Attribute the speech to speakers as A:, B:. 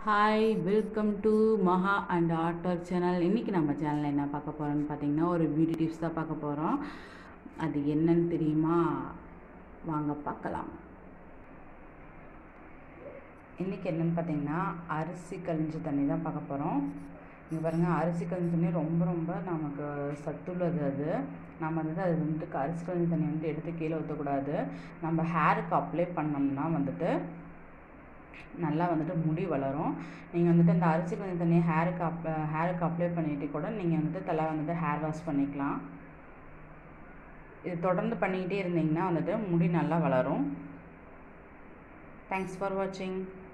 A: hi welcome to Maha and ஆட்டர் channel இன்றைக்கி நம்ம சேனலில் என்ன பார்க்க போகிறோம்னு பார்த்தீங்கன்னா ஒரு பியூட்டி டிப்ஸ் தான் பார்க்க போகிறோம் அது என்னன்னு தெரியுமா வாங்க பார்க்கலாம் இன்றைக்கி என்னென்னு பார்த்தீங்கன்னா அரிசி கழிஞ்ச தண்ணி தான் பார்க்க போகிறோம் இங்கே பாருங்கள் அரிசி கழிஞ்ச தண்ணி ரொம்ப ரொம்ப நமக்கு சத்துள்ளது அது நம்ம வந்து அது வந்துட்டு அரிசி கழிஞ்ச தண்ணி வந்துட்டு எடுத்து கீழே ஊற்றக்கூடாது நம்ம ஹேருக்கு அப்ளை பண்ணோம்னா வந்துட்டு நல்லா வந்துட்டு முடி வளரும் நீங்கள் வந்துட்டு அந்த அரிசி கொஞ்சம் தண்ணியை ஹேருக்கு அப் ஹேருக்கு அப்ளை பண்ணிட்டு கூட நீங்கள் வந்துட்டு தலை வந்துட்டு ஹேர் வாஷ் பண்ணிக்கலாம் இது தொடர்ந்து பண்ணிக்கிட்டே இருந்தீங்கன்னா வந்துட்டு முடி நல்லா வளரும் தேங்க்ஸ் ஃபார் வாட்சிங்